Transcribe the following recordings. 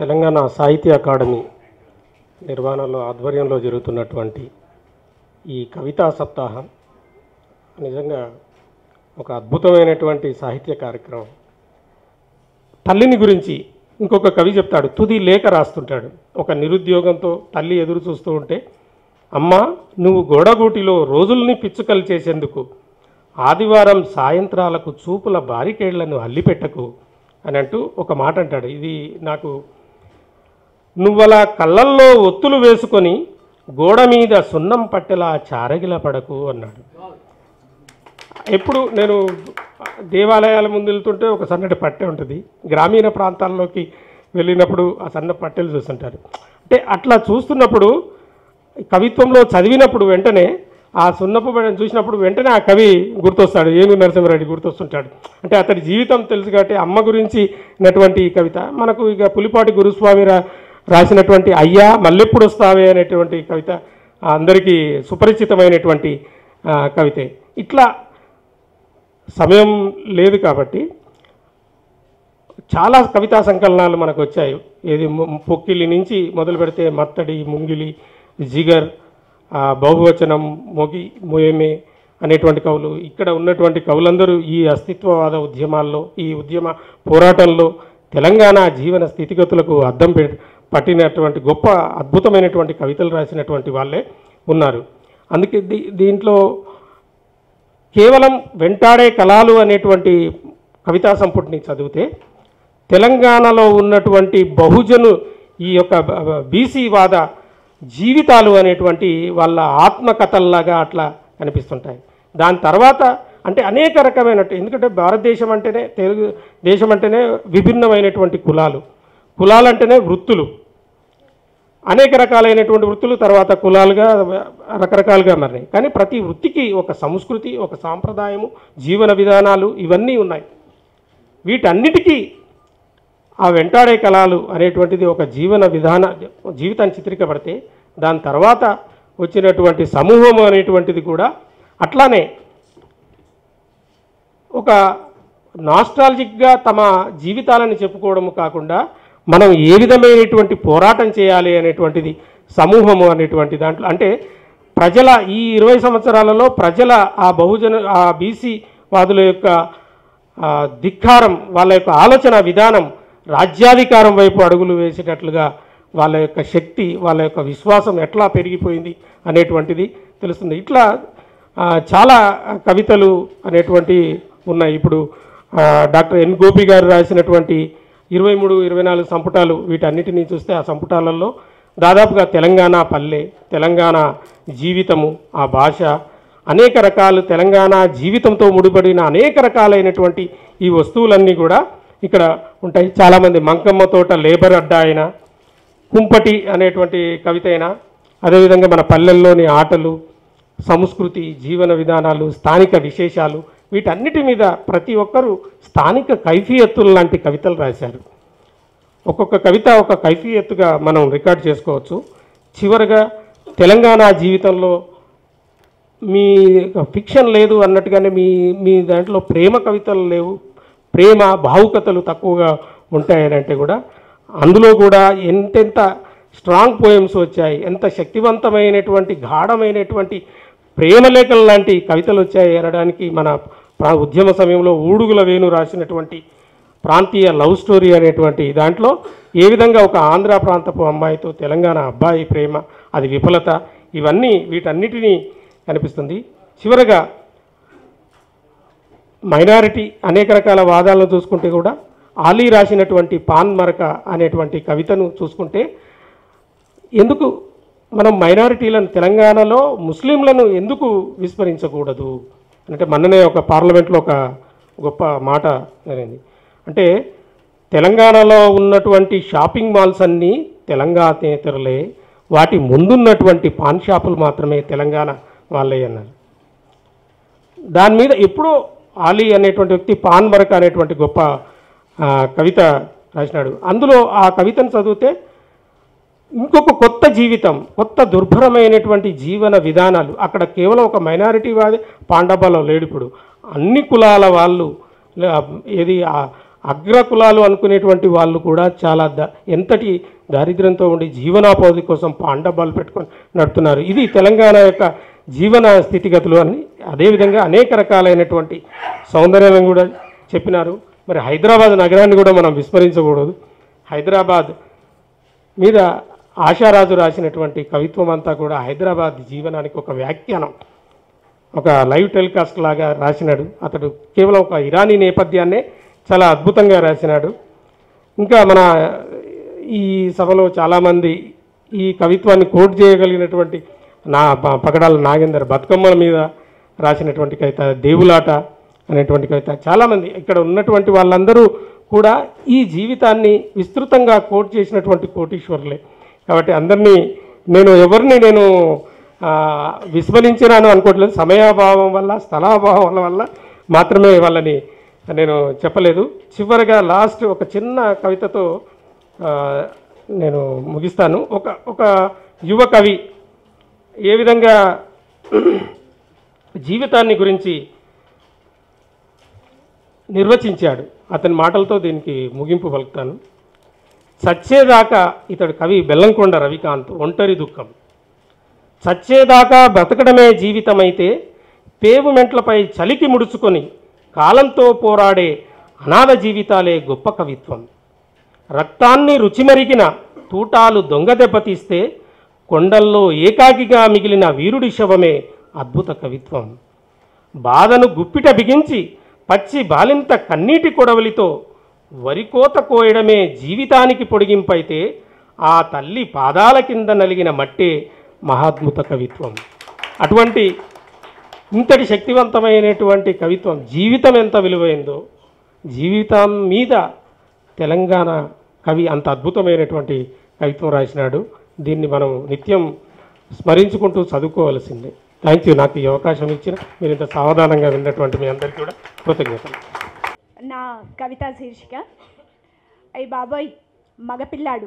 తెలంగాణ సాహిత్య అకాడమీ నిర్వహణలో ఆధ్వర్యంలో జరుగుతున్నటువంటి ఈ కవితా సప్తాహం నిజంగా ఒక అద్భుతమైనటువంటి సాహిత్య కార్యక్రమం తల్లిని గురించి ఇంకొక కవి చెప్తాడు తుది లేఖ రాస్తుంటాడు ఒక నిరుద్యోగంతో తల్లి ఎదురు చూస్తూ ఉంటే అమ్మ నువ్వు గోడగూటిలో రోజుల్ని పిచ్చుకలు చేసేందుకు ఆదివారం సాయంత్రాలకు చూపుల బారికేళ్లను అల్లిపెట్టకు అని అంటూ ఒక మాట అంటాడు ఇది నాకు నువ్వలా కళ్ళల్లో ఒత్తులు వేసుకొని గోడ మీద సున్నం పట్టెలా చారగిల పడకు అన్నాడు ఎప్పుడు నేను దేవాలయాల ముందు వెళ్తుంటే ఒక సన్నటి పట్టె ఉంటుంది గ్రామీణ ప్రాంతాల్లోకి వెళ్ళినప్పుడు ఆ సన్న పట్టెలు చూస్తుంటారు అంటే అట్లా చూస్తున్నప్పుడు కవిత్వంలో చదివినప్పుడు వెంటనే ఆ సున్నపు పడని చూసినప్పుడు వెంటనే ఆ కవి గుర్తొస్తాడు ఏమి నరసింహారెడ్డి గుర్తొస్తుంటాడు అంటే అతడి జీవితం తెలుసు కాబట్టి అమ్మ గురించి ఉన్నటువంటి ఈ కవిత మనకు ఇక పులిపాటి గురుస్వామి రా రాసినటువంటి అయ్యా మల్లెప్పుడు వస్తావే అనేటువంటి కవిత అందరికీ సుపరిచితమైనటువంటి ఆ, కవితే ఇట్లా సమయం లేదు కాబట్టి చాలా కవితా సంకలనాలు మనకు వచ్చాయి ఏది ము- పొక్కిలి నుంచి మొదలు పెడితే మత్తడి ముంగిలి జిగర్ ఆ, బహువచనం మొగి మొయమే అనేటువంటి కవులు ఇక్కడ ఉన్నటువంటి కవులందరూ ఈ అస్తిత్వవాద ఉద్యమాల్లో ఈ ఉద్యమ పోరాటంలో తెలంగాణ జీవన స్థితిగతులకు అద్దం పె పట్టినటువంటి గొప్ప అద్భుతమైనటువంటి కవితలు రాసినటువంటి వాళ్ళే ఉన్నారు అందుకే దీ దీంట్లో కేవలం వెంటాడే కళాలు అనేటువంటి కవితా సంపుటిని చదివితే తెలంగాణలో ఉన్నటువంటి బహుజను ఈ యొక్క బీసీ వాద జీవితాలు అనేటువంటి వాళ్ళ ఆత్మకథల్లాగా అట్లా కనిపిస్తుంటాయి దాని తర్వాత అంటే అనేక రకమైన ఎందుకంటే భారతదేశం అంటేనే తెలుగు దేశం అంటేనే విభిన్నమైనటువంటి కులాలు కులాలంటేనే వృత్తులు అనేక రకాలైనటువంటి వృత్తులు తర్వాత కులాలుగా రకరకాలుగా మారినాయి కానీ ప్రతి వృత్తికి ఒక సంస్కృతి ఒక సాంప్రదాయము జీవన విధానాలు ఇవన్నీ ఉన్నాయి వీటన్నిటికీ ఆ వెంటాడే కళలు అనేటువంటిది ఒక జీవన విధాన జీవితాన్ని చిత్రీకపడితే దాని తర్వాత వచ్చినటువంటి సమూహం అనేటువంటిది కూడా అట్లానే ఒక నాస్టాలజిక్గా తమ జీవితాలను చెప్పుకోవడం కాకుండా మనం ఏ విధమైనటువంటి పోరాటం చేయాలి అనేటువంటిది సమూహము అనేటువంటి దాంట్లో అంటే ప్రజల ఈ ఇరవై సంవత్సరాలలో ప్రజల ఆ బహుజన ఆ బీసీ వాదుల యొక్క ఆ, ధిక్కారం వాళ్ళ యొక్క ఆలోచన విధానం రాజ్యాధికారం వైపు అడుగులు వేసేటట్లుగా వాళ్ళ యొక్క శక్తి వాళ్ళ యొక్క విశ్వాసం ఎట్లా పెరిగిపోయింది అనేటువంటిది తెలుస్తుంది ఇట్లా ఆ, చాలా కవితలు అనేటువంటి ఉన్నాయి ఇప్పుడు ఆ, డాక్టర్ ఎన్ గోపి గారు రాసినటువంటి ఇరవై మూడు ఇరవై నాలుగు సంపుటాలు వీటన్నిటినీ చూస్తే ఆ సంపుటాలలో దాదాపుగా తెలంగాణ పల్లె తెలంగాణ జీవితము ఆ భాష అనేక రకాలు తెలంగాణ జీవితంతో ముడిపడిన అనేక రకాలైనటువంటి ఈ వస్తువులన్నీ కూడా ఇక్కడ ఉంటాయి చాలామంది మంకమ్మ తోట లేబర్ అడ్డా అయినా కుంపటి అనేటువంటి కవిత అయినా అదేవిధంగా మన పల్లెల్లోని ఆటలు సంస్కృతి జీవన విధానాలు స్థానిక విశేషాలు వీటన్నిటి మీద ప్రతి ఒక్కరూ స్థానిక కైఫియత్తుల లాంటి కవితలు రాశారు ఒక్కొక్క కవిత ఒక కైఫియత్తుగా మనం రికార్డ్ చేసుకోవచ్చు చివరగా తెలంగాణ జీవితంలో మీ ఫిక్షన్ లేదు అన్నట్టుగానే మీ మీ దాంట్లో ప్రేమ కవితలు లేవు ప్రేమ భావుకతలు తక్కువగా ఉంటాయని అంటే కూడా అందులో కూడా ఎంతెంత స్ట్రాంగ్ పోయమ్స్ వచ్చాయి ఎంత శక్తివంతమైనటువంటి గాఢమైనటువంటి ప్రేమలేఖలు లాంటి కవితలు వచ్చాయి అనడానికి మన ప్రా- ఉద్యమ సమయంలో ఊడుగుల వేణు రాసినటువంటి ప్రాంతీయ లవ్ స్టోరీ అనేటువంటి దాంట్లో ఏ విధంగా ఒక ఆంధ్ర ప్రాంతపు అమ్మాయితో తెలంగాణ అబ్బాయి ప్రేమ అది విఫలత ఇవన్నీ వీటన్నిటినీ కనిపిస్తుంది చివరగా మైనారిటీ అనేక రకాల వాదాలను చూసుకుంటే కూడా ఆలీ రాసినటువంటి పాన్ మరక అనేటువంటి కవితను చూసుకుంటే ఎందుకు మనం మైనారిటీలను తెలంగాణలో ముస్లింలను ఎందుకు విస్మరించకూడదు అంటే మొన్ననే ఒక పార్లమెంట్లో ఒక గొప్ప మాట జరిగింది అంటే తెలంగాణలో ఉన్నటువంటి షాపింగ్ మాల్స్ అన్నీ తెలంగాణేతరులే వాటి ముందున్నటువంటి పాన్ షాపులు మాత్రమే తెలంగాణ వాళ్ళే అన్నారు దాని మీద ఎప్పుడో ఆలీ అనేటువంటి వ్యక్తి పాన్ మరక అనేటువంటి గొప్ప ఆ, కవిత రాసినాడు అందులో ఆ కవితను చదివితే ఇంకొక కొత్త జీవితం కొత్త దుర్భరమైనటువంటి జీవన విధానాలు అక్కడ కేవలం ఒక మైనారిటీ వాది పాండబాలో లేడు ఇప్పుడు అన్ని కులాల వాళ్ళు లే- ఏది ఆ- అగ్రకులాలు అనుకునేటువంటి వాళ్ళు కూడా చాలా ద ఎంతటి దారిద్ర్యంతో ఉండి జీవనోపాధి కోసం పాండబాలు పెట్టుకొని నడుపుతున్నారు ఇది తెలంగాణ యొక్క జీవన స్థితిగతులు అని అదేవిధంగా అనేక రకాలైనటువంటి సౌందర్యాలను కూడా చెప్పినారు మరి హైదరాబాద్ నగరాన్ని కూడా మనం విస్మరించకూడదు హైదరాబాద్ మీద ఆశారాజు రాసినటువంటి కవిత్వం అంతా కూడా హైదరాబాద్ జీవనానికి ఒక వ్యాఖ్యానం ఒక లైవ్ టెలికాస్ట్ లాగా రాసినాడు అతడు కేవలం ఒక ఇరానీ నేపథ్యాన్నే చాలా అద్భుతంగా రాసినాడు ఇంకా మన ఈ సభలో చాలామంది ఈ కవిత్వాన్ని కోట్ చేయగలిగినటువంటి నా ప- పగడాల నాగేందర్ బతుకమ్మల మీద రాసినటువంటి కవిత దేవులాట అనేటువంటి కవిత చాలామంది ఇక్కడ ఉన్నటువంటి వాళ్ళందరూ కూడా ఈ జీవితాన్ని విస్తృతంగా కోట్ చేసినటువంటి కోటీశ్వరులే కాబట్టి అందరినీ నేను ఎవరిని నేను ఆ, విస్మరించినాను అనుకోవట్లేదు సమయాభావం వల్ల స్థలాభావం వల్ల మాత్రమే వాళ్ళని నేను చెప్పలేదు చివరిగా లాస్ట్ ఒక చిన్న కవితతో ఆ, నేను ముగిస్తాను ఒక ఒక యువ కవి ఏ విధంగా జీవితాన్ని గురించి నిర్వచించాడు అతని మాటలతో దీనికి ముగింపు పలుకుతాను చచ్చేదాకా ఇతడు కవి బెల్లంకొండ రవికాంత్ ఒంటరి దుఃఖం చచ్చేదాకా బ్రతకడమే జీవితమైతే పేవుమెంట్లపై చలికి ముడుచుకొని కాలంతో పోరాడే అనాథ జీవితాలే గొప్ప కవిత్వం రక్తాన్ని రుచిమరిగిన తూటాలు దొంగ దెబ్బతీస్తే కొండల్లో ఏకాకిగా మిగిలిన వీరుడి శవమే అద్భుత కవిత్వం బాధను గుప్పిట బిగించి పచ్చి బాలింత కన్నీటి కొడవలితో వరికోత కోయడమే జీవితానికి పొడిగింపైతే ఆ తల్లి పాదాల కింద నలిగిన మట్టే మహాద్భుత కవిత్వం అటువంటి ఇంతటి శక్తివంతమైనటువంటి కవిత్వం జీవితం ఎంత విలువైందో జీవితం మీద తెలంగాణ కవి అంత అద్భుతమైనటువంటి కవిత్వం రాసినాడు దీన్ని మనం నిత్యం స్మరించుకుంటూ చదువుకోవాల్సిందే థ్యాంక్ యూ నాకు ఈ అవకాశం ఇచ్చిన మీరు ఇంత సావధానంగా విన్నటువంటి మీ అందరికీ కూడా కృతజ్ఞతలు నా కవితా శీర్షిక అయ్యి బాబోయ్ మగపిల్లాడు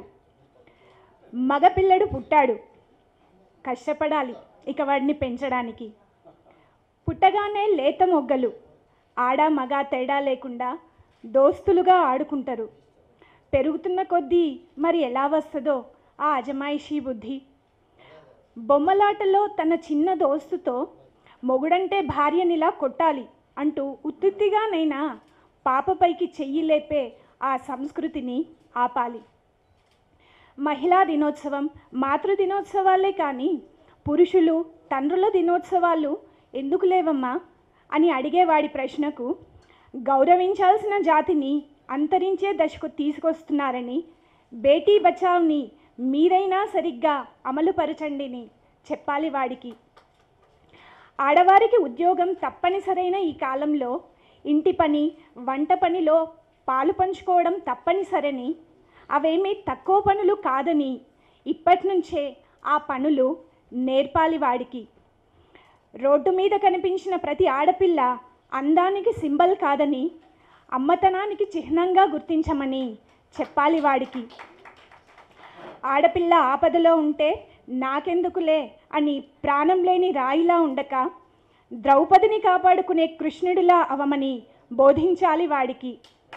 మగపిల్లడు పుట్టాడు కష్టపడాలి ఇక వాడిని పెంచడానికి పుట్టగానే లేత మొగ్గలు ఆడ మగ తేడా లేకుండా దోస్తులుగా ఆడుకుంటారు పెరుగుతున్న కొద్దీ మరి ఎలా వస్తుందో ఆ అజమాయిషీ బుద్ధి బొమ్మలాటలో తన చిన్న దోస్తుతో మొగుడంటే భార్యనిలా కొట్టాలి అంటూ ఉత్తుత్తిగానైనా పాపపైకి చెయ్యి లేపే ఆ సంస్కృతిని ఆపాలి మహిళా దినోత్సవం మాతృ దినోత్సవాలే కానీ పురుషులు తండ్రుల దినోత్సవాలు ఎందుకు లేవమ్మా అని అడిగేవాడి ప్రశ్నకు గౌరవించాల్సిన జాతిని అంతరించే దశకు తీసుకొస్తున్నారని బేటీ బచావ్ని మీరైనా సరిగ్గా అమలుపరచండిని చెప్పాలి వాడికి ఆడవారికి ఉద్యోగం తప్పనిసరైన ఈ కాలంలో ఇంటి పని వంట పనిలో పాలు పంచుకోవడం తప్పనిసరని అవేమీ తక్కువ పనులు కాదని ఇప్పటి నుంచే ఆ పనులు నేర్పాలి వాడికి రోడ్డు మీద కనిపించిన ప్రతి ఆడపిల్ల అందానికి సింబల్ కాదని అమ్మతనానికి చిహ్నంగా గుర్తించమని చెప్పాలి వాడికి ఆడపిల్ల ఆపదలో ఉంటే నాకెందుకులే అని ప్రాణం లేని రాయిలా ఉండక ద్రౌపదిని కాపాడుకునే కృష్ణుడిలా అవమని బోధించాలి వాడికి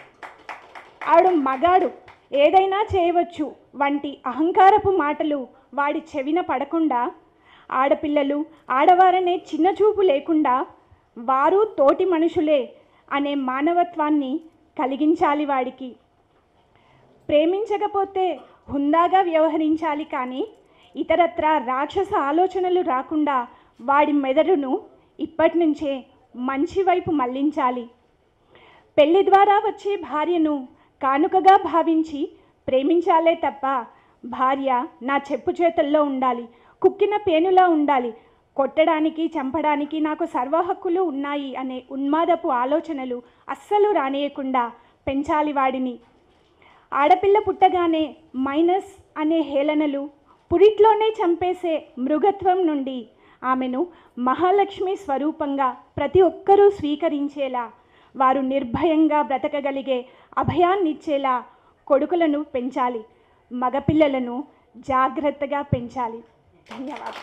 ఆడు మగాడు ఏదైనా చేయవచ్చు వంటి అహంకారపు మాటలు వాడి చెవిన పడకుండా ఆడపిల్లలు ఆడవారనే చిన్న చూపు లేకుండా వారు తోటి మనుషులే అనే మానవత్వాన్ని కలిగించాలి వాడికి ప్రేమించకపోతే హుందాగా వ్యవహరించాలి కానీ ఇతరత్ర రాక్షస ఆలోచనలు రాకుండా వాడి మెదడును ఇప్పటి నుంచే మంచి వైపు మళ్లించాలి పెళ్లి ద్వారా వచ్చే భార్యను కానుకగా భావించి ప్రేమించాలే తప్ప భార్య నా చెప్పు చేతుల్లో ఉండాలి కుక్కిన పేనులా ఉండాలి కొట్టడానికి చంపడానికి నాకు సర్వ హక్కులు ఉన్నాయి అనే ఉన్మాదపు ఆలోచనలు అస్సలు రానియకుండా పెంచాలి వాడిని ఆడపిల్ల పుట్టగానే మైనస్ అనే హేళనలు పురిట్లోనే చంపేసే మృగత్వం నుండి ఆమెను మహాలక్ష్మి స్వరూపంగా ప్రతి ఒక్కరూ స్వీకరించేలా వారు నిర్భయంగా బ్రతకగలిగే అభయాన్నిచ్చేలా కొడుకులను పెంచాలి మగపిల్లలను జాగ్రత్తగా పెంచాలి ధన్యవాదాలు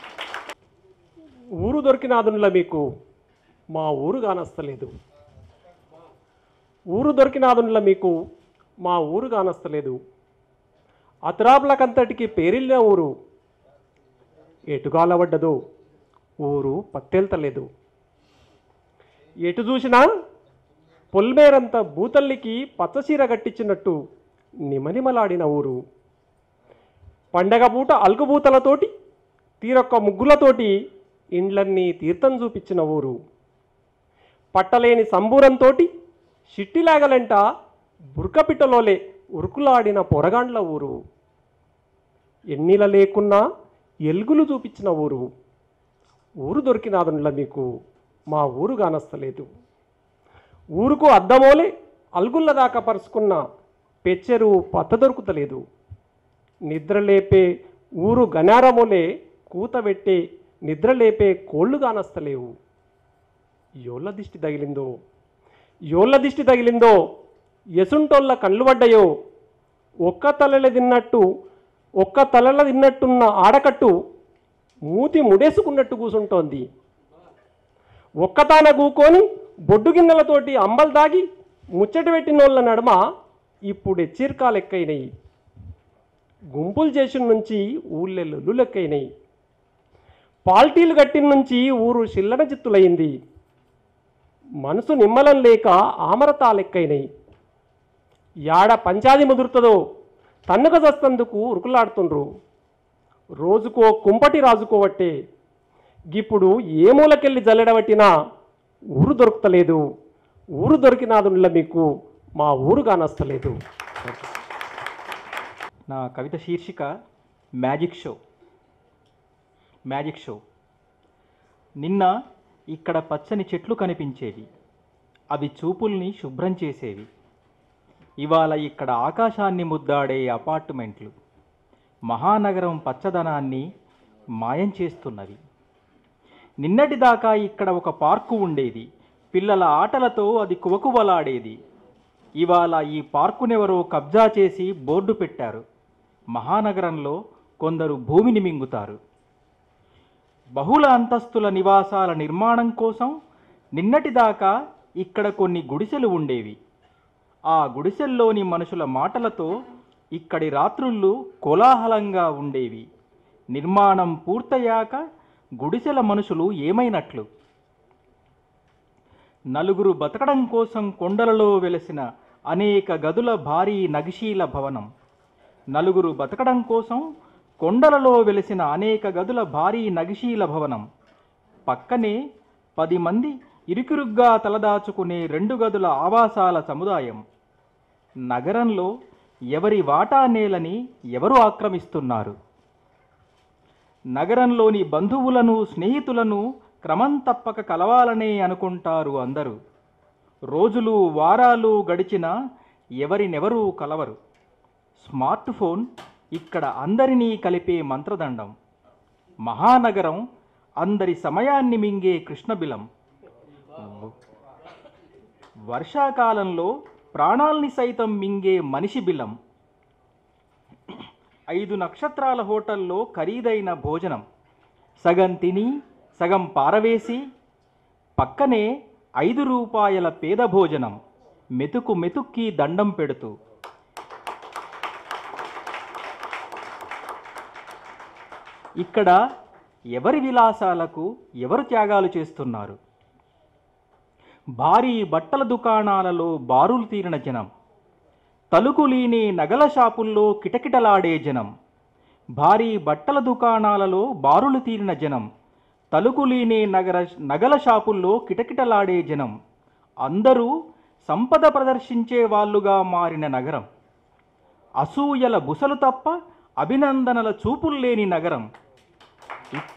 ఊరు దొరికినాదునుల మీకు మా ఊరు కానస్తలేదు ఊరు దొరికినాదుండ్ల మీకు మా ఊరు కానస్తలేదు అతురాపులకంతటికి పేరిల్లిన ఊరు ఎటుగాలబడ్డదో ఊరు పత్తెల్తలేదు ఎటు చూసినా పొల్మేరంత భూతల్లికి పచ్చసీర కట్టించినట్టు నిమనిమలాడిన ఊరు పండగ పూట అల్కుబూతలతోటి తీరొక్క ముగ్గులతోటి ఇండ్లన్నీ తీర్థం చూపించిన ఊరు పట్టలేని సంబూరంతోటి షిట్టిలాగలంట బురకపిట్టలోలే ఉరుకులాడిన పొరగాండ్ల ఊరు ఎన్నిల లేకున్నా ఎలుగులు చూపించిన ఊరు ఊరు దొరికినాదుండ్ల మీకు మా ఊరు కానస్తలేదు ఊరుకు అద్దమోలే అల్గుళ్ళ దాకా పరుచుకున్న పెచ్చెరు పత్త దొరుకుతలేదు నిద్రలేపే ఊరు గనారమోలే కూతబెట్టే నిద్రలేపే కోళ్ళు కానస్తలేవు యోళ్ళ దిష్టి తగిలిందో యోళ్ళ దిష్టి తగిలిందో ఎసుంటోళ్ళ కళ్ళు పడ్డాయో ఒక్క తలల తిన్నట్టు ఒక్క తలల తిన్నట్టున్న ఆడకట్టు మూతి ముడేసుకున్నట్టు కూసుంటోంది ఒక్కతాన కూకొని బొడ్డు గిన్నెలతోటి అంబలు దాగి ముచ్చట పెట్టినోళ్ళ నడుమ ఇప్పుడు ఎచ్చీర్కాలు ఎక్కైనాయి గుంపులు చేసిన నుంచి ఊళ్ళెల్లు లెక్కైనాయి పాల్టీలు కట్టిన నుంచి ఊరు చిల్లన చిత్తులైంది మనసు నిమ్మలం లేక ఆమరతాలెక్కైనాయి యాడ పంచాది ముదురుతుందో తన్నుక చస్తందుకు ఉరుకులాడుతుండ్రు రోజుకో కుంపటి రాజుకోవట్టే ఇప్పుడు ఏ మూలకెళ్ళి జల్లెడబట్టినా ఊరు దొరుకుతలేదు ఊరు దొరికినాదుండ్ల మీకు మా ఊరు కానస్తలేదు నా కవిత శీర్షిక మ్యాజిక్ షో మ్యాజిక్ షో నిన్న ఇక్కడ పచ్చని చెట్లు కనిపించేవి అవి చూపుల్ని శుభ్రం చేసేవి ఇవాళ ఇక్కడ ఆకాశాన్ని ముద్దాడే అపార్ట్మెంట్లు మహానగరం పచ్చదనాన్ని మాయం చేస్తున్నవి నిన్నటిదాకా ఇక్కడ ఒక పార్కు ఉండేది పిల్లల ఆటలతో అది కువకువలాడేది ఇవాళ ఈ పార్కునెవరో కబ్జా చేసి బోర్డు పెట్టారు మహానగరంలో కొందరు భూమిని మింగుతారు బహుళ అంతస్తుల నివాసాల నిర్మాణం కోసం నిన్నటిదాకా ఇక్కడ కొన్ని గుడిసెలు ఉండేవి ఆ గుడిసెల్లోని మనుషుల మాటలతో ఇక్కడి రాత్రుళ్ళు కోలాహలంగా ఉండేవి నిర్మాణం పూర్తయ్యాక గుడిసెల మనుషులు ఏమైనట్లు నలుగురు బతకడం కోసం కొండలలో వెలసిన అనేక గదుల భారీ నగిశీల భవనం నలుగురు బతకడం కోసం కొండలలో వెలిసిన అనేక గదుల భారీ నగిశీల భవనం పక్కనే పది మంది ఇరుకిరుగ్గా తలదాచుకునే రెండు గదుల ఆవాసాల సముదాయం నగరంలో ఎవరి వాటా నేలని ఎవరు ఆక్రమిస్తున్నారు నగరంలోని బంధువులను స్నేహితులను క్రమం తప్పక కలవాలనే అనుకుంటారు అందరూ రోజులు వారాలు గడిచినా ఎవరినెవరూ కలవరు స్మార్ట్ ఫోన్ ఇక్కడ అందరినీ కలిపే మంత్రదండం మహానగరం అందరి సమయాన్ని మింగే కృష్ణబిలం వర్షాకాలంలో ప్రాణాల్ని సైతం మింగే మనిషి బిలం ఐదు నక్షత్రాల హోటల్లో ఖరీదైన భోజనం సగం తిని సగం పారవేసి పక్కనే ఐదు రూపాయల పేద భోజనం మెతుకు మెతుక్కి దండం పెడుతూ ఇక్కడ ఎవరి విలాసాలకు ఎవరు త్యాగాలు చేస్తున్నారు భారీ బట్టల దుకాణాలలో బారులు తీరిన జనం తలుకులీని నగల షాపుల్లో కిటకిటలాడే జనం భారీ బట్టల దుకాణాలలో బారులు తీరిన జనం తలుకులీని నగర నగల షాపుల్లో కిటకిటలాడే జనం అందరూ సంపద ప్రదర్శించే వాళ్ళుగా మారిన నగరం అసూయల బుసలు తప్ప అభినందనల చూపులు లేని నగరం ఇ-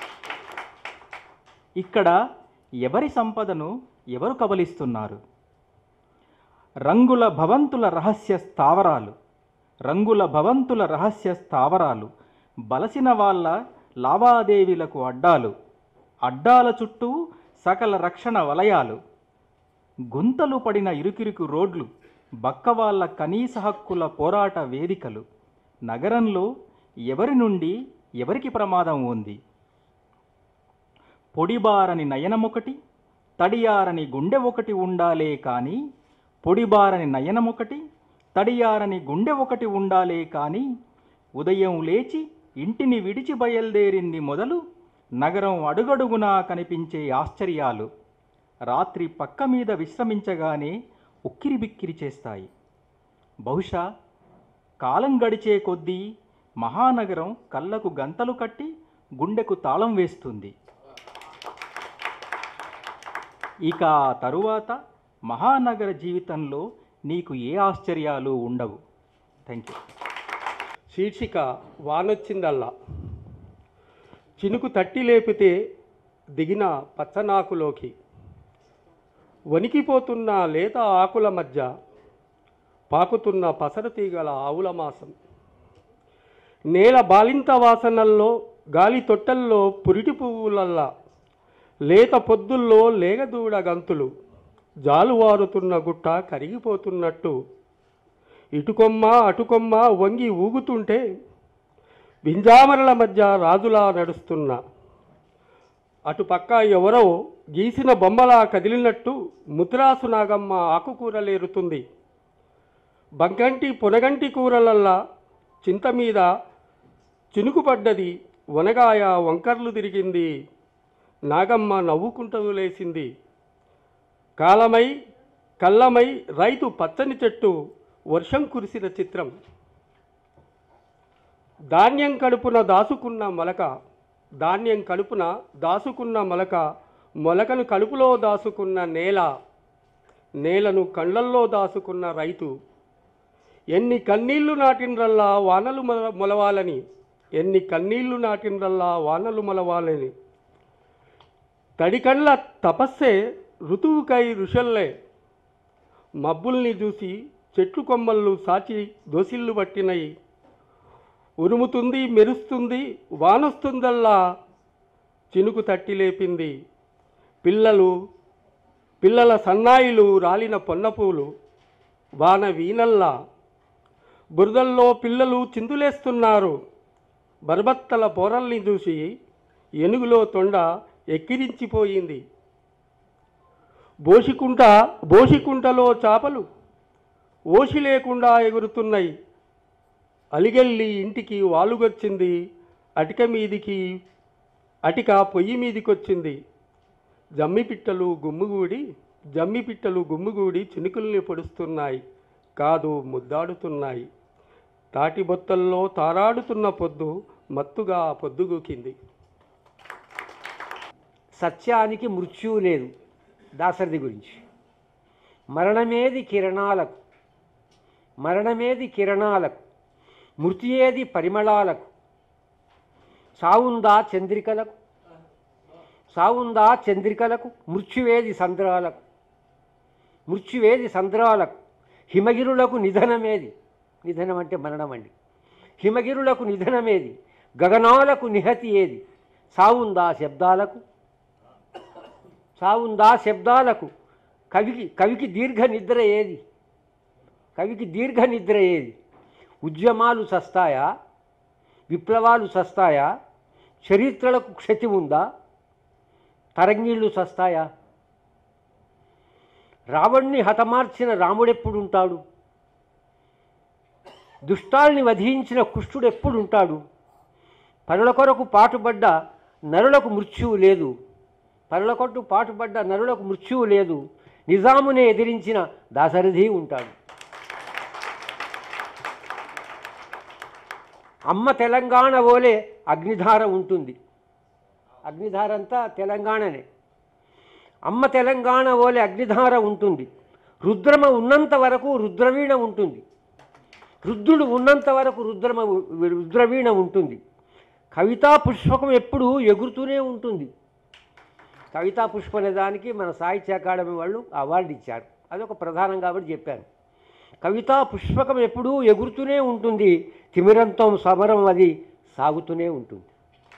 ఇక్కడ ఎవరి సంపదను ఎవరు కబలిస్తున్నారు రంగుల భవంతుల రహస్య స్థావరాలు రంగుల భవంతుల రహస్య స్థావరాలు బలసిన వాళ్ళ లావాదేవీలకు అడ్డాలు అడ్డాల చుట్టూ సకల రక్షణ వలయాలు గుంతలు పడిన ఇరుకిరుకు రోడ్లు బక్కవాళ్ళ కనీస హక్కుల పోరాట వేదికలు నగరంలో ఎవరి నుండి ఎవరికి ప్రమాదం ఉంది పొడిబారని నయనమొకటి తడియారని గుండె ఒకటి ఉండాలే కానీ పొడిబారని నయనమొకటి తడియారని గుండె ఒకటి ఉండాలే కాని ఉదయం లేచి ఇంటిని విడిచి బయలుదేరింది మొదలు నగరం అడుగడుగునా కనిపించే ఆశ్చర్యాలు రాత్రి పక్క మీద విశ్రమించగానే ఉక్కిరిబిక్కిరి చేస్తాయి బహుశా కాలం గడిచే కొద్దీ మహానగరం కళ్ళకు గంతలు కట్టి గుండెకు తాళం వేస్తుంది ఇక ఆ తరువాత మహానగర జీవితంలో నీకు ఏ ఆశ్చర్యాలు ఉండవు థ్యాంక్ యూ శీర్షిక వానొచ్చిందల్లా చినుకు తట్టి లేపితే దిగిన పచ్చనాకులోకి వణికిపోతున్న లేత ఆకుల మధ్య పాకుతున్న పసరు తీగల ఆవుల మాసం నేల బాలింత వాసనల్లో గాలి తొట్టల్లో పురిటి పువ్వులల్లా లేత పొద్దుల్లో లేగదూడ గంతులు జాలువారుతున్న గుట్ట కరిగిపోతున్నట్టు ఇటుకొమ్మ అటుకొమ్మ వంగి ఊగుతుంటే వింజామరల మధ్య రాజులా నడుస్తున్న అటుపక్క ఎవరో గీసిన బొమ్మలా కదిలినట్టు ముద్రాసు నాగమ్మ ఆకుకూరలేరుతుంది బంగంటి పొనగంటి కూరలల్లా చింత మీద చినుకుపడ్డది వనగాయ వంకర్లు తిరిగింది నాగమ్మ నవ్వుకుంటూ లేసింది కాలమై కళ్ళమై రైతు పచ్చని చెట్టు వర్షం కురిసిన చిత్రం ధాన్యం కడుపున దాసుకున్న మొలక ధాన్యం కడుపున దాసుకున్న మొలక మొలకను కడుపులో దాసుకున్న నేల నేలను కళ్ళల్లో దాసుకున్న రైతు ఎన్ని కన్నీళ్లు నాటినరల్లా వానలు మొల మొలవాలని ఎన్ని కన్నీళ్లు నాటినరల్లా వానలు మొలవాలని తడికళ్ళ తపస్సే ఋతువుకై ఋషల్లే మబ్బుల్ని చూసి చెట్లు కొమ్మళ్ళు సాచి దోసిళ్ళు పట్టినయి ఉరుముతుంది మెరుస్తుంది వానొస్తుందల్లా చినుకు తట్టి లేపింది పిల్లలు పిల్లల సన్నాయిలు రాలిన పొన్నపూలు వాన వీనల్లా బురదల్లో పిల్లలు చిందులేస్తున్నారు బర్బత్తల పోరల్ని చూసి ఎనుగులో తొండ ఎక్కిరించిపోయింది బోసికుంట బోసికుంటలో చేపలు ఓసి లేకుండా ఎగురుతున్నాయి అలిగెళ్ళి ఇంటికి వాలుగొచ్చింది అటిక మీదికి అటిక పొయ్యి మీదికొచ్చింది జమ్మి పిట్టలు గుమ్ముగూడి జమ్మి పిట్టలు గుమ్ముగూడి చినుకుల్ని పొడుస్తున్నాయి కాదు ముద్దాడుతున్నాయి తాటి బొత్తల్లో తారాడుతున్న పొద్దు మత్తుగా పొద్దుగూకింది సత్యానికి మృత్యువు లేదు దాసరథి గురించి మరణమేది కిరణాలకు మరణమేది కిరణాలకు మృతి ఏది పరిమళాలకు సావుందా చంద్రికలకు సావుందా చంద్రికలకు మృత్యువేది సంద్రాలకు మృత్యువేది సంద్రాలకు హిమగిరులకు నిధనమేది నిధనం అంటే మరణం అండి హిమగిరులకు నిధనమేది గగనాలకు నిహతి ఏది సావుందా శబ్దాలకు సావుందా శబ్దాలకు కవికి కవికి దీర్ఘ నిద్ర ఏది కవికి దీర్ఘ నిద్ర ఏది ఉద్యమాలు సస్తాయా విప్లవాలు సస్తాయా చరిత్రలకు క్షతి ఉందా తరంగిళ్ళు సస్తాయా రావణ్ణి హతమార్చిన రాముడెప్పుడుంటాడు దుష్టాల్ని వధించిన కుష్ఠుడు ఎప్పుడుంటాడు పనుల కొరకు పాటుపడ్డ నరులకు మృత్యువు లేదు పనుల కొట్టు పాటుపడ్డ నరులకు మృత్యువు లేదు నిజామునే ఎదిరించిన దాశరథి ఉంటాడు అమ్మ తెలంగాణ ఓలే అగ్నిధార ఉంటుంది అగ్నిధార అంతా తెలంగాణనే అమ్మ తెలంగాణ ఓలే అగ్నిధార ఉంటుంది రుద్రమ ఉన్నంత వరకు రుద్రవీణ ఉంటుంది రుద్రుడు ఉన్నంత వరకు రుద్రమ రుద్రవీణ ఉంటుంది కవితా పుష్పకం ఎప్పుడూ ఎగురుతూనే ఉంటుంది కవితా పుష్పం అనే దానికి మన సాహిత్య అకాడమీ వాళ్ళు అవార్డు ఇచ్చారు అదొక ప్రధానం కాబట్టి చెప్పాను కవితా పుష్పకం ఎప్పుడూ ఎగురుతూనే ఉంటుంది తిమిరంతం సమరం అది సాగుతూనే ఉంటుంది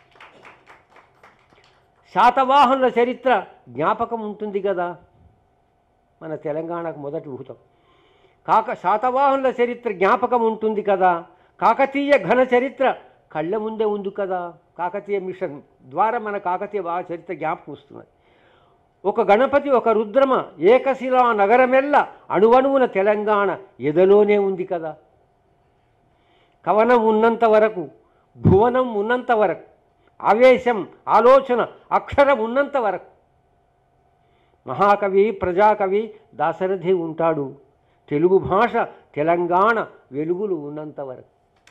శాతవాహనుల చరిత్ర జ్ఞాపకం ఉంటుంది కదా మన తెలంగాణకు మొదటి భూతం కాక శాతవాహనుల చరిత్ర జ్ఞాపకం ఉంటుంది కదా కాకతీయ ఘన చరిత్ర కళ్ళ ముందే ఉంది కదా కాకతీయ మిషన్ ద్వారా మన కాకతీయ వా చరిత్ర జ్ఞాపకం వస్తున్నది ఒక గణపతి ఒక రుద్రమ ఏకశిలా నగరమెల్ల అణువణువున తెలంగాణ ఎదలోనే ఉంది కదా కవనం ఉన్నంత వరకు భువనం ఉన్నంత వరకు ఆవేశం ఆలోచన అక్షరం ఉన్నంత వరకు మహాకవి ప్రజాకవి దాశరథి ఉంటాడు తెలుగు భాష తెలంగాణ వెలుగులు ఉన్నంత వరకు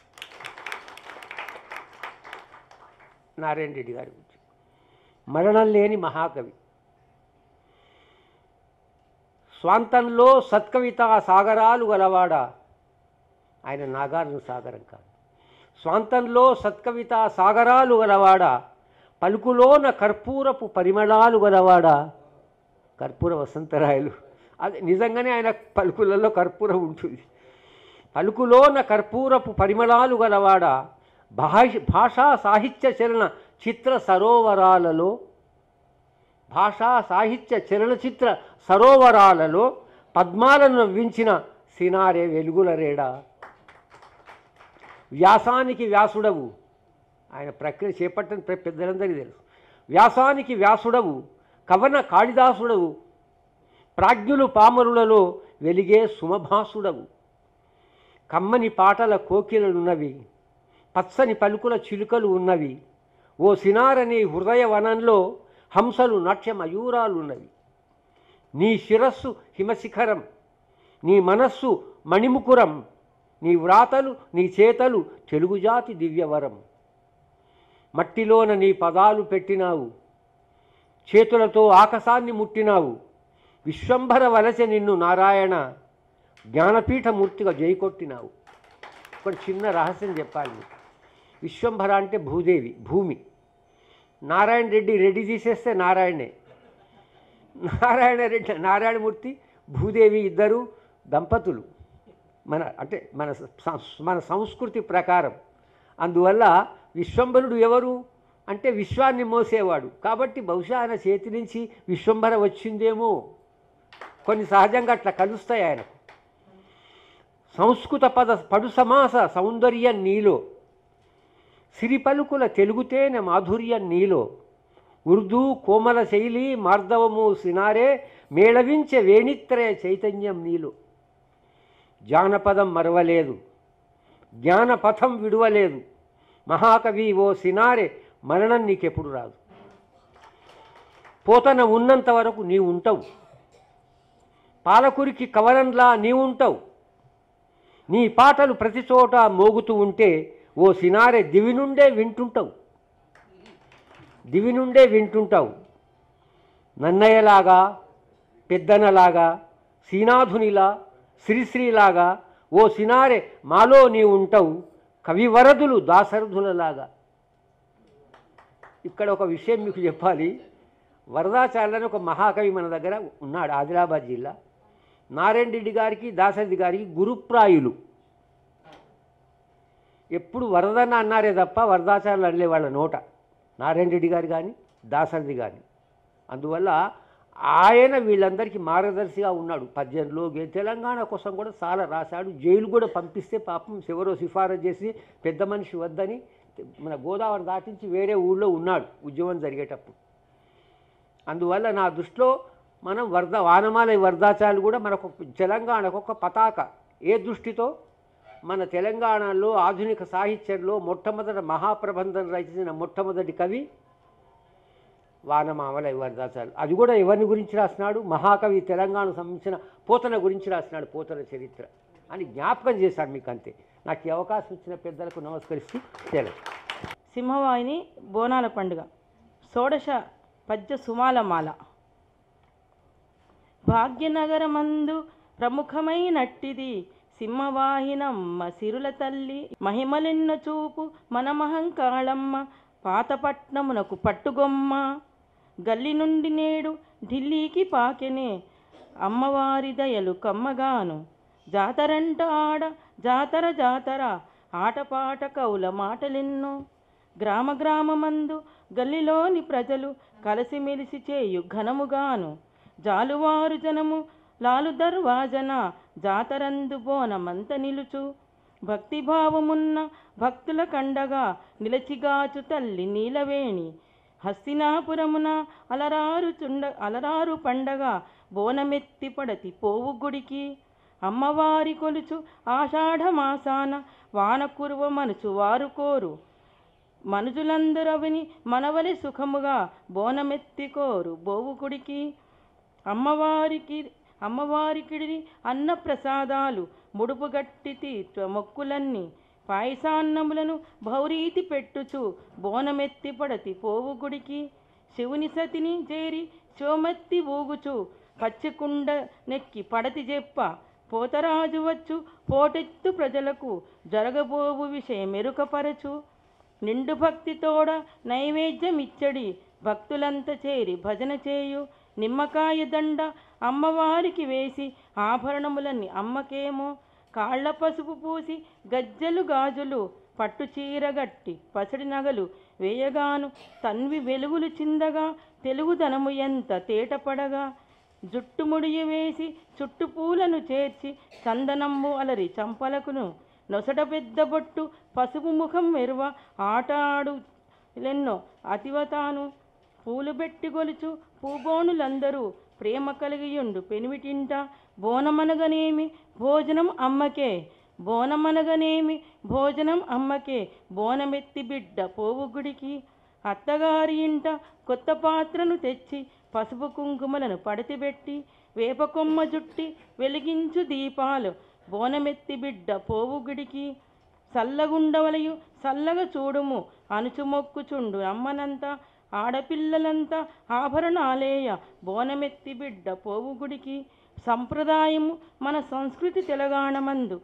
నారాయణ రెడ్డి గారి గురించి మరణం లేని మహాకవి స్వాంతంలో సత్కవిత సాగరాలు గలవాడ ఆయన నాగార్జున సాగరం కాదు స్వాంతంలో సత్కవిత సాగరాలు గలవాడ పలుకులోన కర్పూరపు పరిమళాలు గలవాడ కర్పూర వసంతరాయలు అది నిజంగానే ఆయన పలుకులలో కర్పూరం ఉంటుంది పలుకులోన కర్పూరపు పరిమళాలు గలవాడ భాష భాషా సాహిత్య చలన చిత్ర సరోవరాలలో భాషా సాహిత్య చలనచిత్ర సరోవరాలలో పద్మాలను నవ్వించిన సినారే వెలుగుల రేడ వ్యాసానికి వ్యాసుడవు ఆయన ప్రక్రియ చేపట్టని ప్ర- పెద్దలందరికీ తెలుసు వ్యాసానికి వ్యాసుడవు కవన కాళిదాసుడవు ప్రాజ్ఞులు పామరులలో వెలిగే సుమభాసుడవు కమ్మని పాటల కోకిలలున్నవి పచ్చని పలుకుల చిలుకలు ఉన్నవి ఓ సినారని హృదయ వనంలో హంసలు నాట్య మయూరాలున్నవి నీ శిరస్సు హిమశిఖరం నీ మనస్సు మణిముకురం నీ వ్రాతలు నీ చేతలు తెలుగుజాతి దివ్యవరం మట్టిలోన నీ పదాలు పెట్టినావు చేతులతో ఆకాశాన్ని ముట్టినావు విశ్వంభర వలస నిన్ను నారాయణ జ్ఞానపీఠమూర్తిగా జైకొట్టినావు ఇక్కడ చిన్న రహస్యం చెప్పాలి మీకు. విశ్వంభర అంటే భూదేవి భూమి నారాయణ రెడ్డి రెడ్డి తీసేస్తే నారాయణే నారాయణ రెడ్డి నారాయణమూర్తి భూదేవి ఇద్దరు దంపతులు మన అంటే మన సం- మన సంస్కృతి ప్రకారం అందువల్ల విశ్వంభరుడు ఎవరు అంటే విశ్వాన్ని మోసేవాడు కాబట్టి బహుశా ఆయన చేతి నుంచి విశ్వంభర వచ్చిందేమో కొన్ని సహజంగా అట్లా కలుస్తాయి ఆయనకు సంస్కృత పద పడు సమాస సౌందర్యం నీలో సిరి పలుకుల తెలుగుతేనె మాధుర్యం నీలో ఉర్దూ కోమల శైలి మార్దవము సినారే మేళవించే వేణిత్రయ చైతన్యం నీలో జానపదం మరవలేదు జ్ఞానపథం విడువలేదు మహాకవి ఓ సినారే మరణం నీకెప్పుడు రాదు పోతన ఉన్నంత వరకు నీవు ఉంటావు పాలకురికి కవరంలా నీవు ఉంటావు నీ పాటలు ప్రతి చోట మోగుతూ ఉంటే ఓ సినారే దివి నుండే వింటుంటావు దివి నుండే వింటుంటావు నన్నయ్యలాగా పెద్దనలాగా శ్రీనాథునిలా శ్రీశ్రీలాగా ఓ సినారే మాలో నీ ఉంటావు కవివరదులు దాశరథులలాగా ఇక్కడ ఒక విషయం మీకు చెప్పాలి వరదాచార్యులని ఒక మహాకవి మన దగ్గర ఉన్నాడు ఆదిలాబాద్ జిల్లా నారాయణ రెడ్డి గారికి దాశరథి గారికి గురుప్రాయులు ఎప్పుడు వరదన్న అన్నారే తప్ప వరదాచార్యులు అనలే వాళ్ళ నోట నారాయణ రెడ్డి గారు కానీ దాశరథి కానీ అందువల్ల ఆయన వీళ్ళందరికీ మార్గదర్శిగా ఉన్నాడు పద్యంలో గే- తెలంగాణ కోసం కూడా చాలా రాశాడు జైలు కూడా పంపిస్తే పాపం ఎవరో సిఫారసు చేసి పెద్ద మనిషి వద్దని మన గోదావరి దాటించి వేరే ఊళ్ళో ఉన్నాడు ఉద్యమం జరిగేటప్పుడు అందువల్ల నా దృష్టిలో మనం వరద వానమాల వరదాచారులు కూడా మనకు తెలంగాణకు ఒక పతాక ఏ దృష్టితో మన తెలంగాణలో ఆధునిక సాహిత్యంలో మొట్టమొదటి మహాప్రబంధం రచించిన మొట్టమొదటి కవి వానమామల వరదాచారులు అది కూడా ఎవరిని గురించి రాసినాడు మహాకవి తెలంగాణకు సంబంధించిన పోతన గురించి రాసినాడు పోతన చరిత్ర అని జ్ఞాపకం చేశాడు మీకు అంతే నాకు ఈ అవకాశం ఇచ్చిన పెద్దలకు నమస్కరిస్తూ సెలవు సింహవాహిని బోనాల పండుగ షోడశ పద్య సుమాలమాల భాగ్యనగరమందు ప్రముఖమైనట్టిది సింహవాహినమ్మ సిరుల తల్లి మహిమలెన్న చూపు మనమహంకాళమ్మ పాతపట్నమునకు పట్టుగొమ్మ గల్లి నుండి నేడు ఢిల్లీకి పాకెనే అమ్మవారి దయలు కమ్మగాను జాతరంట ఆడ జాతర జాతర ఆటపాట కౌల మాటలెన్నో గ్రామ గ్రామమందు గల్లిలోని ప్రజలు కలిసిమెలిసి చేయు ఘనముగాను జాలువారు జనము లాలు దర్వాజన జాతరందు బోనమంత నిలుచు భక్తిభావమున్న భక్తుల కండగా నిలచిగాచు తల్లి నీలవేణి హస్తినాపురమున అలరారు చుండ అలరారు పండగ బోనమెత్తి పడతి పోవు గుడికి అమ్మవారి కొలుచు ఆషాఢ మాసాన వాన కురువ మనుచు వారు కోరు మనుజులందరవిని మనవలి సుఖముగా బోనమెత్తికోరు బోవుకుడికి అమ్మవారికి అమ్మవారికిడి అన్న ప్రసాదాలు ముడుపు గట్టి తీర్చ మొక్కులన్నీ పాయసాన్నములను భౌరీతి పెట్టుచు బోనమెత్తి పడతి పోవు గుడికి శివుని సతిని చేరి చోమెత్తి ఊగుచు పచ్చికుండ నెక్కి పడతి చెప్ప పోతరాజు వచ్చు పోటెత్తు ప్రజలకు జరగబోవు విషయం ఎరుకపరచు నిండు భక్తితోడ నైవేద్యమిచ్చడి భక్తులంత చేరి భజన చేయు నిమ్మకాయ దండ అమ్మవారికి వేసి ఆభరణములన్నీ అమ్మకేమో కాళ్ళ పసుపు పూసి గజ్జలు గాజులు పట్టు చీరగట్టి పసడి నగలు వేయగాను తన్వి వెలుగులు చిందగా తెలుగుదనము ఎంత తేటపడగా జుట్టుముడియ వేసి చుట్టుపూలను చేర్చి చందనమ్ము అలరి చంపలకును నొసట పెద్ద బొట్టు పసుపు ముఖం మెరువ ఆటాడు లెన్నో అతివతాను పూలు పెట్టి గొలుచు పూగోణులందరూ ప్రేమ కలిగియుండు పెనిమిటింట బోనమనగనేమి భోజనం అమ్మకే బోనమనగనేమి భోజనం అమ్మకే బోనమెత్తి బిడ్డ పోవు గుడికి అత్తగారి ఇంట కొత్త పాత్రను తెచ్చి పసుపు కుంకుమలను పడతిబెట్టి వేప కొమ్మ జుట్టి వెలిగించు దీపాలు బోనమెత్తి బిడ్డ పోవు గుడికి చల్లగుండవలయు చల్లగా చూడుము అనుచు మొక్కుచుండు అమ్మనంతా ఆడపిల్లలంతా ఆభరణాలేయ బోనమెత్తి బిడ్డ పోవు గుడికి సంప్రదాయము మన సంస్కృతి తెలంగాణమందు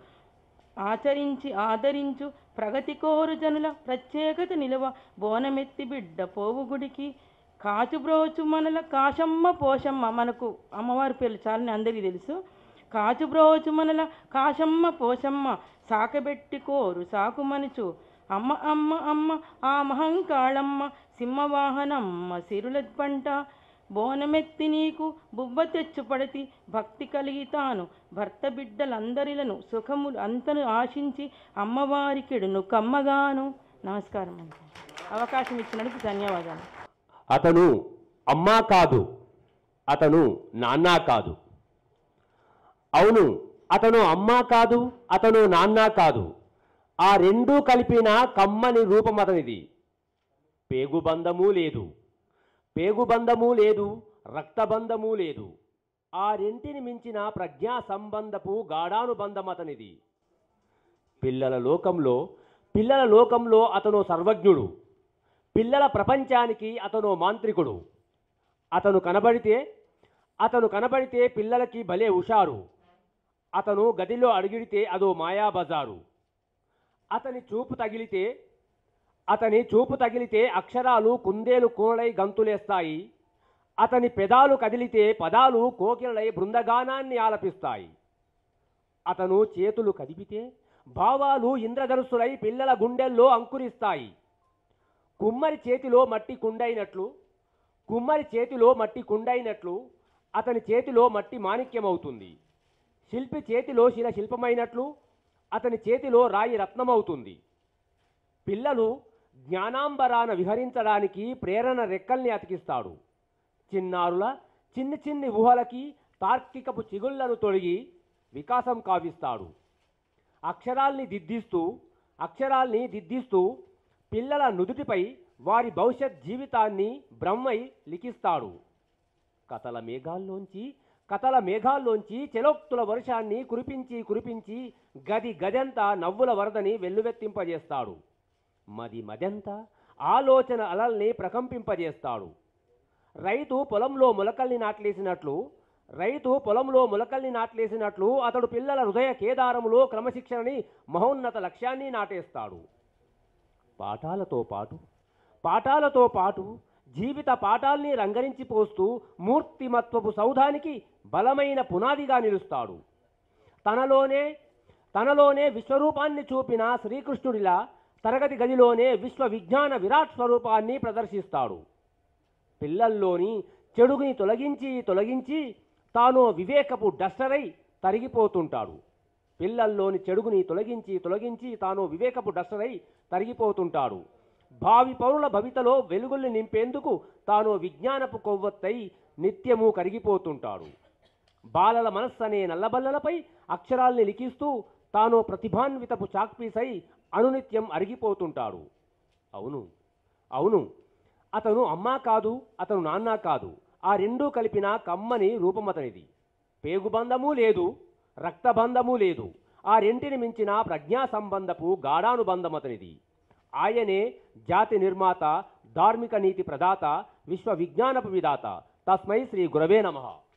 ఆచరించి ఆదరించు ప్రగతి కోరు జనుల ప్రత్యేకత నిలువ బోనమెత్తి బిడ్డ పోవు గుడికి కాచుబ్రోచు మనల కాశమ్మ పోషమ్మ మనకు అమ్మవారి పేర్లు చాలని అందరికీ తెలుసు కాచుబ్రోచు మనల కాశమ్మ పోషమ్మ సాకబెట్టి కోరు సాకు మనుచు అమ్మ అమ్మ అమ్మ ఆ మహంకాళమ్మ సింహవాహనమ్మ సిరుల పంట బోనమెత్తి నీకు బువ్వ తెచ్చు పడతి భక్తి కలిగి తాను భర్త బిడ్డలందరిలను సుఖములు అంతను ఆశించి అమ్మవారికిడును కమ్మగాను నమస్కారం అండి అవకాశం ఇచ్చినందుకు ధన్యవాదాలు అతను అమ్మా కాదు అతను నాన్న కాదు అవును అతను అమ్మా కాదు అతను నాన్న కాదు ఆ రెండూ కలిపిన కమ్మని రూపం అతనిది పేగుబంధము లేదు పేగుబంధము లేదు రక్తబంధము లేదు ఆ రెంటిని మించిన ప్రజ్ఞా సంబంధపు గాఢానుబంధం అతనిది పిల్లల లోకంలో పిల్లల లోకంలో అతను సర్వజ్ఞుడు పిల్లల ప్రపంచానికి అతను మాంత్రికుడు అతను కనబడితే అతను కనబడితే పిల్లలకి భలే హుషారు అతను గదిలో అడుగిడితే అదో మాయాబజారు అతని చూపు తగిలితే అతని చూపు తగిలితే అక్షరాలు కుందేలు కూనలై గంతులేస్తాయి అతని పెదాలు కదిలితే పదాలు కోకిలలై బృందగానాన్ని ఆలపిస్తాయి అతను చేతులు కదిపితే భావాలు ఇంద్రధనుసులై పిల్లల గుండెల్లో అంకురిస్తాయి కుమ్మరి చేతిలో మట్టి కుండైనట్లు కుమ్మరి చేతిలో మట్టి కుండైనట్లు అతని చేతిలో మట్టి మాణిక్యమవుతుంది శిల్పి చేతిలో శిల శిల్పమైనట్లు అతని చేతిలో రాయి రత్నమవుతుంది పిల్లలు జ్ఞానాంబరాన విహరించడానికి ప్రేరణ రెక్కల్ని అతికిస్తాడు చిన్నారుల చిన్ని చిన్ని ఊహలకి తార్కికపు చిగుళ్లను తొడిగి వికాసం కావిస్తాడు అక్షరాల్ని దిద్దిస్తూ అక్షరాల్ని దిద్దిస్తూ పిల్లల నుదుటిపై వారి భవిష్యత్ జీవితాన్ని బ్రహ్మై లిఖిస్తాడు కథల మేఘాల్లోంచి కథల మేఘాల్లోంచి చెలోక్తుల వర్షాన్ని కురిపించి కురిపించి గది గదంతా నవ్వుల వరదని వెల్లువెత్తింపజేస్తాడు మది మదెంత ఆలోచన అలల్ని ప్రకంపింపజేస్తాడు రైతు పొలంలో మొలకల్ని నాట్లేసినట్లు రైతు పొలంలో మొలకల్ని నాట్లేసినట్లు అతడు పిల్లల హృదయ కేదారములో క్రమశిక్షణని మహోన్నత లక్ష్యాన్ని నాటేస్తాడు పాఠాలతో పాటు పాఠాలతో పాటు జీవిత పాఠాల్ని రంగరించి పోస్తూ మూర్తిమత్వపు సౌధానికి బలమైన పునాదిగా నిలుస్తాడు తనలోనే తనలోనే విశ్వరూపాన్ని చూపిన శ్రీకృష్ణుడిలా తరగతి గదిలోనే విశ్వ విజ్ఞాన విరాట్ స్వరూపాన్ని ప్రదర్శిస్తాడు పిల్లల్లోని చెడుగుని తొలగించి తొలగించి తాను వివేకపు డస్టరై తరిగిపోతుంటాడు పిల్లల్లోని చెడుగుని తొలగించి తొలగించి తాను వివేకపు డస్టరై తరిగిపోతుంటాడు భావి పౌరుల భవితలో వెలుగుల్ని నింపేందుకు తాను విజ్ఞానపు కొవ్వొత్తై నిత్యము కరిగిపోతుంటాడు బాలల మనస్సు అనే నల్లబల్లలపై అక్షరాల్ని లిఖిస్తూ తాను ప్రతిభాన్వితపు చాక్పీసై అనునిత్యం అరిగిపోతుంటాడు అవును అవును అతను అమ్మా కాదు అతను నాన్న కాదు ఆ రెండూ కలిపిన కమ్మని రూపమతనిది పేగుబంధము లేదు రక్తబంధము లేదు ఆ రెంటిని మించిన ప్రజ్ఞా సంబంధపు గాఢానుబంధమతనిది ఆయనే జాతి నిర్మాత ధార్మిక నీతి ప్రదాత విశ్వ విజ్ఞానపు విధాత తస్మై శ్రీ గురవే నమః